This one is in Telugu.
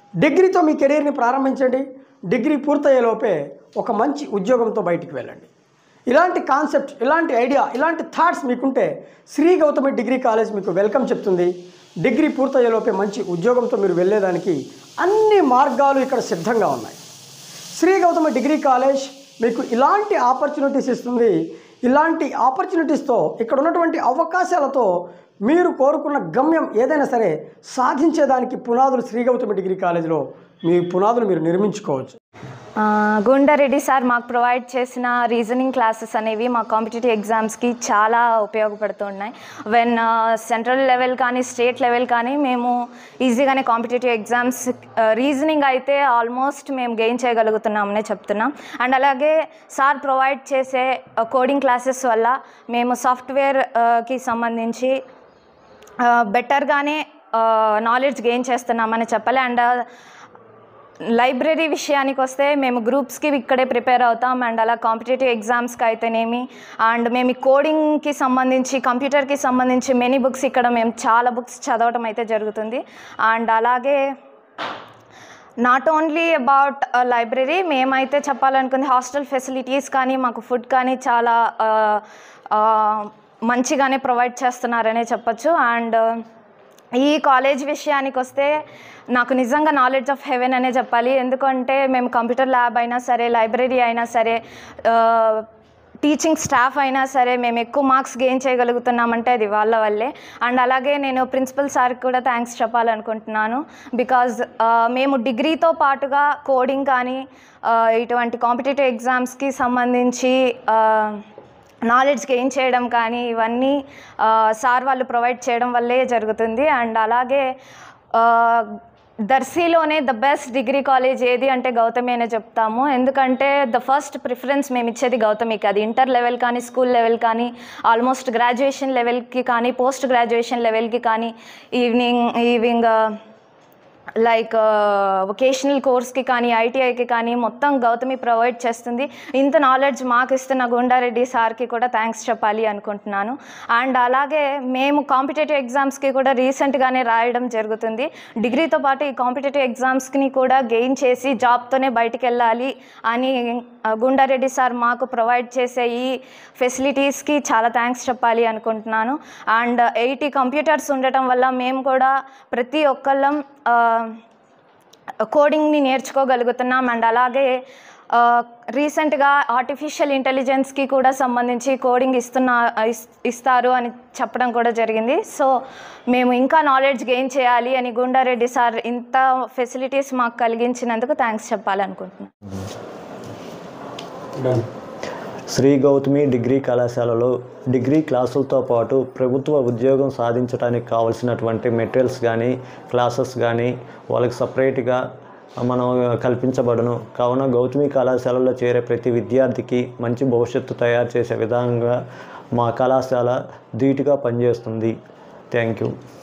డిగ్రీతో మీ కెరీర్ని ప్రారంభించండి డిగ్రీ పూర్తయ్యేలోపే ఒక మంచి ఉద్యోగంతో బయటికి వెళ్ళండి ఇలాంటి కాన్సెప్ట్ ఇలాంటి ఐడియా ఇలాంటి థాట్స్ మీకుంటే శ్రీ గౌతమి డిగ్రీ కాలేజ్ మీకు వెల్కమ్ చెప్తుంది డిగ్రీ పూర్తయ్యేలోపే మంచి ఉద్యోగంతో మీరు వెళ్ళేదానికి అన్ని మార్గాలు ఇక్కడ సిద్ధంగా ఉన్నాయి శ్రీ గౌతమి డిగ్రీ కాలేజ్ మీకు ఇలాంటి ఆపర్చునిటీస్ ఇస్తుంది ఇలాంటి ఆపర్చునిటీస్తో ఇక్కడ ఉన్నటువంటి అవకాశాలతో మీరు కోరుకున్న గమ్యం ఏదైనా సరే సాధించేదానికి పునాదులు శ్రీ గౌతమి డిగ్రీ కాలేజీలో మీ పునాదులు మీరు నిర్మించుకోవచ్చు ఆ, గుండారెడ్డి సార్ మాకు ప్రొవైడ్ చేసిన రీజనింగ్ క్లాసెస్ అనేవి మా కాంపిటేటివ్ ఎగ్జామ్స్కి చాలా ఉపయోగపడుతున్నాయి వెన్ సెంట్రల్ లెవెల్ కానీ స్టేట్ లెవెల్ కానీ మేము ఈజీగానే కాంపిటేటివ్ ఎగ్జామ్స్ రీజనింగ్ అయితే ఆల్మోస్ట్ మేము గెయిన్ చేయగలుగుతున్నామనే చెప్తున్నాం అండ్ అలాగే సార్ ప్రొవైడ్ చేసే కోడింగ్ క్లాసెస్ వల్ల మేము సాఫ్ట్వేర్కి సంబంధించి బెటర్గానే నాలెడ్జ్ గెయిన్ చేస్తున్నామని చెప్పాలి అండ్ లైబ్రరీ విషయానికి వస్తే మేము గ్రూప్స్కి ఇక్కడే ప్రిపేర్ అవుతాం అండ్ అలా కాంపిటేటివ్ ఎగ్జామ్స్కి అయితేనేమి అండ్ మేము ఈ కోడింగ్కి సంబంధించి కంప్యూటర్కి సంబంధించి మెనీ బుక్స్ ఇక్కడ మేము చాలా బుక్స్ చదవటం అయితే జరుగుతుంది అండ్ అలాగే నాట్ ఓన్లీ అబౌట్ లైబ్రరీ మేమైతే చెప్పాలనుకుంది హాస్టల్ ఫెసిలిటీస్ కానీ మాకు ఫుడ్ కానీ చాలా ఆ, ఆ, మంచిగానే ప్రొవైడ్ చేస్తున్నారనే చెప్పొచ్చు అండ్ ఈ కాలేజ్ విషయానికి వస్తే నాకు నిజంగా నాలెడ్జ్ ఆఫ్ హెవెన్ అనే చెప్పాలి ఎందుకంటే మేము కంప్యూటర్ ల్యాబ్ అయినా సరే లైబ్రరీ అయినా సరే ఆ, టీచింగ్ స్టాఫ్ అయినా సరే మేము ఎక్కువ మార్క్స్ గెయిన్ చేయగలుగుతున్నామంటే అది వాళ్ళ వల్లే అండ్ అలాగే నేను ప్రిన్సిపల్ సార్కి కూడా థ్యాంక్స్ చెప్పాలనుకుంటున్నాను బికాజ్ మేము డిగ్రీతో పాటుగా కోడింగ్ కానీ ఆ, ఇటువంటి కాంపిటేటివ్ ఎగ్జామ్స్కి సంబంధించి ఆ, నాలెడ్జ్ గెయిన్ చేయడం కానీ ఇవన్నీ ఆ, సార్ వాళ్ళు ప్రొవైడ్ చేయడం వల్లే జరుగుతుంది అండ్ అలాగే ఆ, దర్శీలోనే ద బెస్ట్ డిగ్రీ కాలేజ్ ఏది అంటే గౌతమి అనే చెప్తాము ఎందుకంటే ద ఫస్ట్ ప్రిఫరెన్స్ మేము ఇచ్చేది గౌతమికి అది ఇంటర్ లెవెల్ కానీ స్కూల్ లెవెల్ కానీ ఆల్మోస్ట్ గ్రాడ్యుయేషన్ లెవెల్కి కానీ పోస్ట్ గ్రాడ్యుయేషన్ లెవెల్కి కానీ ఈవినింగ్ ఈవినింగ్ లైక్ వొకేషనల్ కోర్స్కి కానీ ఐటీఐకి కానీ మొత్తం గౌతమి ప్రొవైడ్ చేస్తుంది ఇంత నాలెడ్జ్ మాకు ఇస్తున్న గుండారెడ్డి సార్కి కూడా థ్యాంక్స్ చెప్పాలి అనుకుంటున్నాను అండ్ అలాగే మేము కాంపిటేటివ్ ఎగ్జామ్స్కి కూడా రీసెంట్గానే రాయడం జరుగుతుంది డిగ్రీతో పాటు ఈ కాంపిటేటివ్ ఎగ్జామ్స్ని కూడా గెయిన్ చేసి జాబ్తోనే బయటికి వెళ్ళాలి అని ఆ, గుండారెడ్డి సార్ మాకు ప్రొవైడ్ చేసే ఈ ఫెసిలిటీస్కి చాలా థ్యాంక్స్ చెప్పాలి అనుకుంటున్నాను అండ్ ఎయిటీ కంప్యూటర్స్ ఉండటం వల్ల మేము కూడా ప్రతి ఒక్కళ్ళం ఆ, కోడింగ్ని నేర్చుకోగలుగుతున్నాం అండ్ అలాగే ఆ, రీసెంట్గా ఆర్టిఫిషియల్ ఇంటెలిజెన్స్కి కూడా సంబంధించి కోడింగ్ ఇస్తున్న ఇస్- ఇస్తారు అని చెప్పడం కూడా జరిగింది సో మేము ఇంకా నాలెడ్జ్ గెయిన్ చేయాలి అని గుండారెడ్డి సార్ ఇంత ఫెసిలిటీస్ మాకు కలిగించినందుకు థ్యాంక్స్ చెప్పాలనుకుంటున్నాను శ్రీ గౌతమి డిగ్రీ కళాశాలలో డిగ్రీ క్లాసులతో పాటు ప్రభుత్వ ఉద్యోగం సాధించడానికి కావలసినటువంటి మెటీరియల్స్ కానీ క్లాసెస్ కానీ వాళ్ళకి సపరేట్గా మనం కల్పించబడును కావున గౌతమి కళాశాలలో చేరే ప్రతి విద్యార్థికి మంచి భవిష్యత్తు తయారు చేసే విధంగా మా కళాశాల ధీటుగా పనిచేస్తుంది థ్యాంక్ యూ